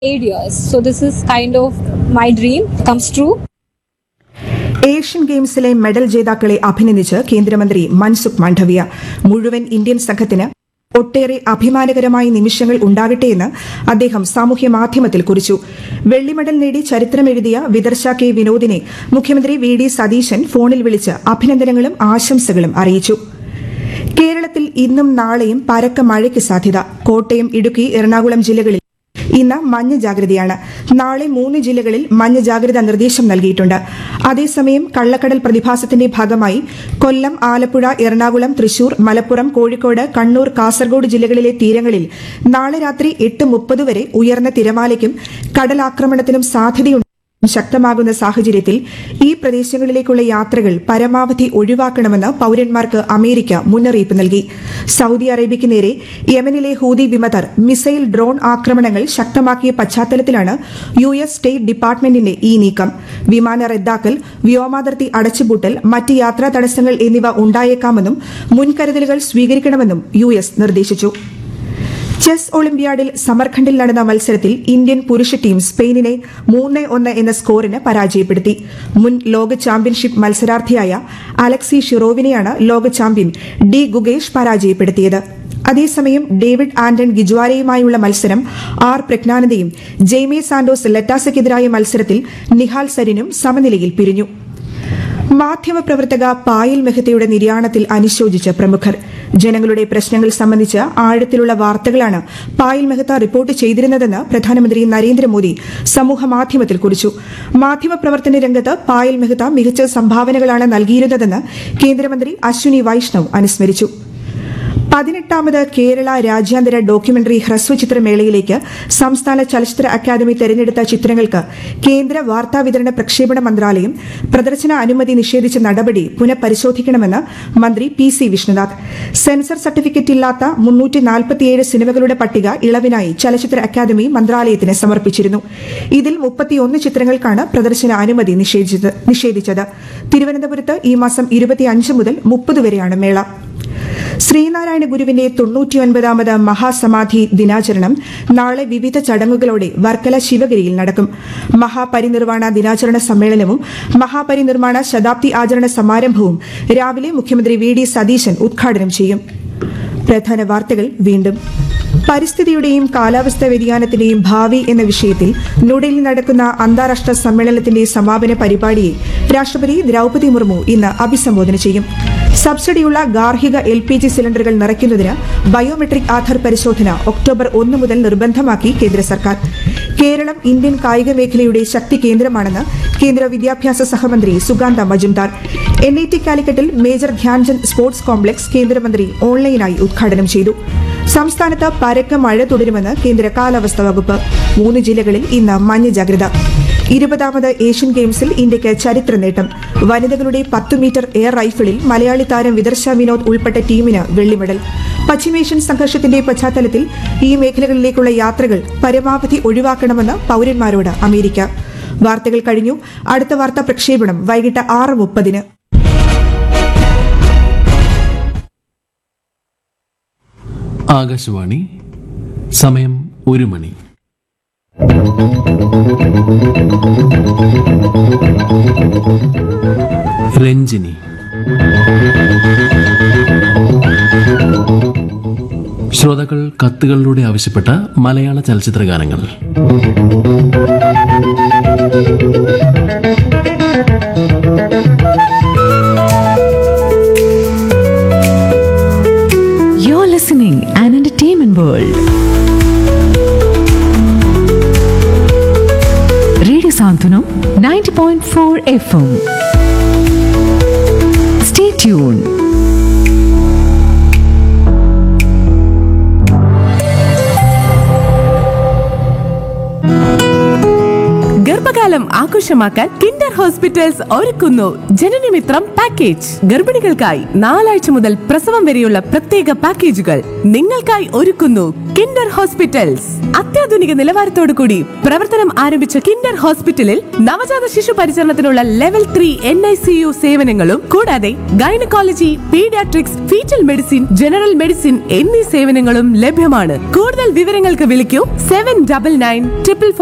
eight years. So this is kind of my dream comes true. Asian ഗെയിംസിലെ medal ജേതാക്കളെ അഭിനന്ദിച്ച് കേന്ദ്രമന്ത്രി മൻസുഖ് മാണ്ഡവ്യ മുഴുവൻ ഇന്ത്യൻ സംഘത്തിന് ഒട്ടേറെ അഭിമാനകരമായ നിമിഷങ്ങൾ ഉണ്ടാകട്ടെയെന്ന് അദ്ദേഹം സാമൂഹ്യ മാധ്യമത്തിൽ കുറിച്ചു വെള്ളി മെഡൽ നേടി ചരിത്രമെഴുതിയ വിദർശ കെ വിനോദിനെ മുഖ്യമന്ത്രി വി ഡി സതീശൻ ഫോണിൽ വിളിച്ച് അഭിനന്ദനങ്ങളും ആശംസകളും അറിയിച്ചു കേരളത്തിൽ ഇന്നും നാളെയും പരക്ക മഴയ്ക്ക് സാധ്യത കോട്ടയം ഇടുക്കി എറണാകുളം ജില്ലകളിൽ ഇന്ന് മഞ്ഞ ജാഗ്രതയാണ് നാളെ മൂന്ന് ജില്ലകളിൽ മഞ്ഞ ജാഗ്രതാ നിർദ്ദേശം നൽകിയിട്ടുണ്ട് അതേസമയം കള്ളക്കടൽ പ്രതിഭാസത്തിന്റെ ഭാഗമായി കൊല്ലം ആലപ്പുഴ എറണാകുളം തൃശൂർ മലപ്പുറം കോഴിക്കോട് കണ്ണൂർ കാസർഗോഡ് ജില്ലകളിലെ തീരങ്ങളിൽ നാളെ രാത്രി എട്ട് മുപ്പത് വരെ ഉയർന്ന തിരമാലയ്ക്കും കടലാക്രമണത്തിനും സാധ്യതയുണ്ട് ശക്തമാകുന്ന സാഹചര്യത്തിൽ ഈ പ്രദേശങ്ങളിലേക്കുള്ള യാത്രകൾ പരമാവധി ഒഴിവാക്കണമെന്ന് പൌരന്മാർക്ക് അമേരിക്ക മുന്നറിയിപ്പ് നൽകി സൌദി അറേബ്യയ്ക്ക് നേരെ യമനിലെ ഹൂതി വിമതർ മിസൈൽ ഡ്രോൺ ആക്രമണങ്ങൾ ശക്തമാക്കിയ പശ്ചാത്തലത്തിലാണ് യു എസ് സ്റ്റേറ്റ് ഡിപ്പാർട്ട്മെന്റിന്റെ ഈ നീക്കം വിമാന റദ്ദാക്കൽ വ്യോമാതിർത്തി അടച്ചുപൂട്ടൽ മറ്റ് യാത്രാ തടസ്സങ്ങൾ എന്നിവ ഉണ്ടായേക്കാമെന്നും മുൻകരുതലുകൾ സ്വീകരിക്കണമെന്നും യു എസ് നിർദ്ദേശിച്ചു ചെസ് ഒളിമ്പ്യാഡിൽ സമർഖണ്ഡിൽ നടന്ന മത്സരത്തിൽ ഇന്ത്യൻ പുരുഷ ടീം സ്പെയിനിനെ മൂന്ന് ഒന്ന് എന്ന സ്കോറിന് പരാജയപ്പെടുത്തി മുൻ ലോക ചാമ്പ്യൻഷിപ്പ് മത്സരാർത്ഥിയായ അലക്സി ഷിറോവിനെയാണ് ലോക ചാമ്പ്യൻ ഡി ഗുഗേഷ് പരാജയപ്പെടുത്തിയത് അതേസമയം ഡേവിഡ് ആന്റൺ ഗിജ്വാരയുമായുള്ള മത്സരം ആർ പ്രജ്ഞാനന്ദയും ജെയ്മി സാന്റോസ് ലറ്റാസയ്ക്കെതിരായ മത്സരത്തിൽ നിഹാൽ സരിനും സമനിലയിൽ പിരിഞ്ഞു മാധ്യമപ്രവർത്തക പായൽ മെഹ്തയുടെ നിര്യാണത്തിൽ അനുശോചിച്ച് പ്രമുഖർ ജനങ്ങളുടെ പ്രശ്നങ്ങൾ സംബന്ധിച്ച് ആഴത്തിലുള്ള വാർത്തകളാണ് പായൽ മെഹ്ത റിപ്പോർട്ട് ചെയ്തിരുന്നതെന്ന് പ്രധാനമന്ത്രി നരേന്ദ്രമോദി സമൂഹമാധ്യമത്തിൽ കുറിച്ചു മാധ്യമപ്രവർത്തന രംഗത്ത് പായൽ മെഹ്ത മികച്ച സംഭാവനകളാണ് നൽകിയിരുന്നതെന്ന് കേന്ദ്രമന്ത്രി അശ്വിനി വൈഷ്ണവ് അനുസ്മരിച്ചു പതിനെട്ടാമത് കേരള രാജ്യാന്തര ഡോക്യുമെന്ററി ഹ്രസ്വചിത്രമേളയിലേക്ക് സംസ്ഥാന ചലച്ചിത്ര അക്കാദമി തെരഞ്ഞെടുത്ത ചിത്രങ്ങൾക്ക് കേന്ദ്ര വാർത്താവിതരണ പ്രക്ഷേപണ മന്ത്രാലയം പ്രദർശന അനുമതി നിഷേധിച്ച നടപടി പുനഃപരിശോധിക്കണമെന്ന് മന്ത്രി P C Vishnunath censor certificate ഇല്ലാത്ത മുന്നൂറ്റി നാൽപ്പത്തിയേഴ് സിനിമകളുടെ പട്ടിക ഇളവിനായി ചലച്ചിത്ര അക്കാദമി മന്ത്രാലയത്തിന് സമർപ്പിച്ചിരുന്നു ഇതിൽ മുപ്പത്തിയൊന്ന് ചിത്രങ്ങൾക്കാണ് പ്രദർശന അനുമതി നിഷേധിച്ചത് നിഷേധിച്ചത് തിരുവനന്തപുരത്ത് ഈ മാസം ഇരുപത്തിയഞ്ച് മുതൽ മുപ്പത് വരെയാണ് മേള ശ്രീനാരായണ ഗുരുവിന്റെ തൊണ്ണൂറ്റിയൊൻപതാമത് മഹാസമാധി ദിനാചരണം നാളെ വിവിധ ചടങ്ങുകളോടെ വർക്കല ശിവഗിരിയിൽ നടക്കും മഹാപരിനിർവാണ ദിനാചരണ സമ്മേളനവും മഹാപരിനിർവാണ ശതാബ്ദി ആചരണ സമാരംഭവും രാവിലെ മുഖ്യമന്ത്രി വി ഡി സതീശൻ ഉദ്ഘാടനം ചെയ്യും പ്രധാന വാർത്തകൾ വീണ്ടും പരിസ്ഥിതിയുടെയും കാലാവസ്ഥാ വ്യതിയാനത്തിന്റെയും ഭാവി എന്ന വിഷയത്തിൽ ന്യൂഡൽഹിയിൽ നടക്കുന്ന അന്താരാഷ്ട്ര സമ്മേളനത്തിന്റെ സമാപന പരിപാടിയെ രാഷ്ട്രപതി ദ്രൌപതി മുർമു ഇന്ന് അഭിസംബോധന ചെയ്യും സബ്സിഡിയുള്ള ഗാർഹിക എൽ പി ജി സിലിണ്ടറുകൾ നിറയ്ക്കുന്നതിന് ബയോമെട്രിക് ആധാർ പരിശോധന ഒക്ടോബർ ഒന്ന് മുതൽ നിർബന്ധമാക്കി കേന്ദ്ര സർക്കാർ കേരളം ഇന്ത്യൻ കായിക മേഖലയുടെ ശക്തി കേന്ദ്രമാണെന്ന് കേന്ദ്ര വിദ്യാഭ്യാസ സഹമന്ത്രി Sukanta Majumdar N I T കാലിക്കറ്റിൽ മേജർ ധ്യാൻചന്ദ് സ്പോർട്സ് കോംപ്ലക്സ് കേന്ദ്രമന്ത്രി ഓൺലൈനായി ഉദ്ഘാടനം ചെയ്തു സംസ്ഥാനത്ത് പരക്ക മഴ തുടരുമെന്ന് കേന്ദ്ര കാലാവസ്ഥാ വകുപ്പ് മൂന്ന് ജില്ലകളിൽ ഇന്ന് മഞ്ഞ ജാഗ്രത ഇരുപതാമത് ഏഷ്യൻ ഗെയിംസിൽ ഇന്ത്യയ്ക്ക് ചരിത്ര നേട്ടം വനിതകളുടെ പത്ത് മീറ്റർ എയർ റൈഫിളിൽ മലയാളി താരം വിദർശ വിനോദ് ഉൾപ്പെട്ട ടീമിന് വെള്ളി മെഡൽ പശ്ചിമേഷ്യൻ സംഘർഷത്തിന്റെ പശ്ചാത്തലത്തിൽ ഈ മേഖലകളിലേക്കുള്ള യാത്രകൾ പരമാവധി ഒഴിവാക്കണമെന്ന് പൌരന്മാരോട് അമേരിക്ക വാർത്തകൾ കഴിഞ്ഞു അടുത്ത വാർത്താ പ്രക്ഷേപണം വൈകിട്ട് ആറ് മുപ്പതിന് ആകാശവാണി സമയം ഒരു മണി രഞ്ജിനി ശ്രോതാക്കൾ കത്തുകളിലൂടെ ആവശ്യപ്പെട്ട മലയാള ചലച്ചിത്ര ഗാനങ്ങൾ You're listening an entertainment world. Radio Santunam 90.4 FM. Stay tuned. ഗർഭകാലം ആഘോഷമാക്കാൻ കിൻഡർ ഹോസ്പിറ്റൽസ് ഒരുക്കുന്നു ജനനമിത്രം പാക്കേജ് ഗർഭിണികൾക്കായി നാലാഴ്ച മുതൽ പ്രസവം വരെയുള്ള പ്രത്യേക പാക്കേജുകൾ നിങ്ങൾക്കായി ഒരുക്കുന്നു കിൻഡർ ഹോസ്പിറ്റൽസ് അത്യാധുനിക നിലവാരത്തോടു കൂടി പ്രവർത്തനം ആരംഭിച്ച കിൻഡർ ഹോസ്പിറ്റലിൽ നവജാത ശിശു പരിചരണത്തിനുള്ള level three N I C U സേവനങ്ങളും കൂടാതെ gynaecology paediatrics foetal medicine general medicine എന്നീ സേവനങ്ങളും ലഭ്യമാണ് കൂടുതൽ വിവരങ്ങൾക്ക് വിളിക്കൂ സെവൻ ഡബിൾ നയൻ ട്രിപ്പിൾ